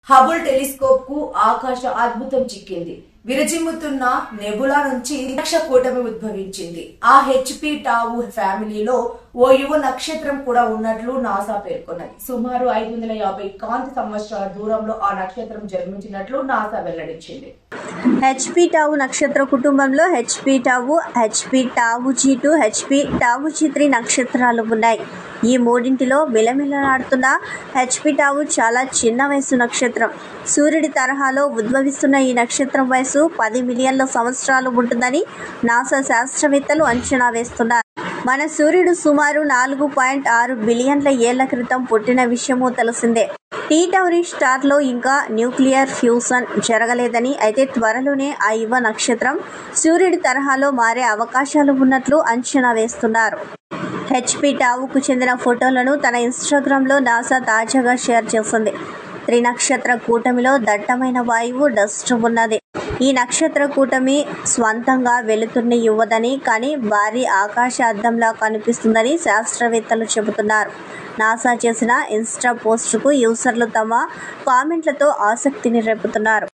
Hubble telescope కు ఆకాశ అద్భుతం చిక్కింది విరజిమ్ముతున్న నెబులా నుంచి లక్ష కూటమి ఉద్భవించింది ఆ హెచ్పి టావు ఫ్యామిలీలో ఓ యువ నక్షత్రం కూడా ఉన్నట్లు నాసా పేర్కొన్నది సుమారు ఐదు వందల యాభై కాంతి సంవత్సరాల దూరంలో ఆ నక్షత్రం జన్మించినట్లు నాసా వెల్లడించింది హెచ్పి టావు నక్షత్ర కుటుంబంలో HP tau HP tau G two HP tau G three నక్షత్రాలు ఉన్నాయి ఈ మూడింటిలో మిలమిలలాడుతున్న హెచ్పి టావు చాలా చిన్న వయసు నక్షత్రం సూర్యుడి తరహాలో ఉద్భవిస్తున్న ఈ నక్షత్రం వయసు పది మిలియన్ల సంవత్సరాలు ఉంటుందని నాసా శాస్త్రవేత్తలు అంచనా వేస్తున్నారు మన సూర్యుడు సుమారు నాలుగు పాయింట్ ఆరు బిలియన్ల ఏళ్ల క్రితం పుట్టిన విషయము తెలిసిందే టీ టౌరీ స్టార్లో ఇంకా న్యూక్లియర్ ఫ్యూజన్ జరగలేదని అయితే త్వరలోనే ఆ యువ నక్షత్రం సూర్యుడి తరహాలో మారే అవకాశాలు ఉన్నట్లు అంచనా వేస్తున్నారు హెచ్పి టావుకు చెందిన ఫోటోలను తన ఇన్స్టాగ్రామ్లో నాసా తాజాగా షేర్ చేసింది త్రినక్షత్ర కూటమిలో దట్టమైన వాయువు డస్ట్ ఉన్నది ఈ నక్షత్ర కూటమి స్వంతంగా వెలుతుర్ని ఇవ్వదని కానీ భారీ ఆకాశ అద్దంలా కనిపిస్తుందని శాస్త్రవేత్తలు చెబుతున్నారు నాసా చేసిన ఇన్స్టా పోస్టుకు యూజర్లు తమ కామెంట్లతో ఆసక్తిని రేపుతున్నారు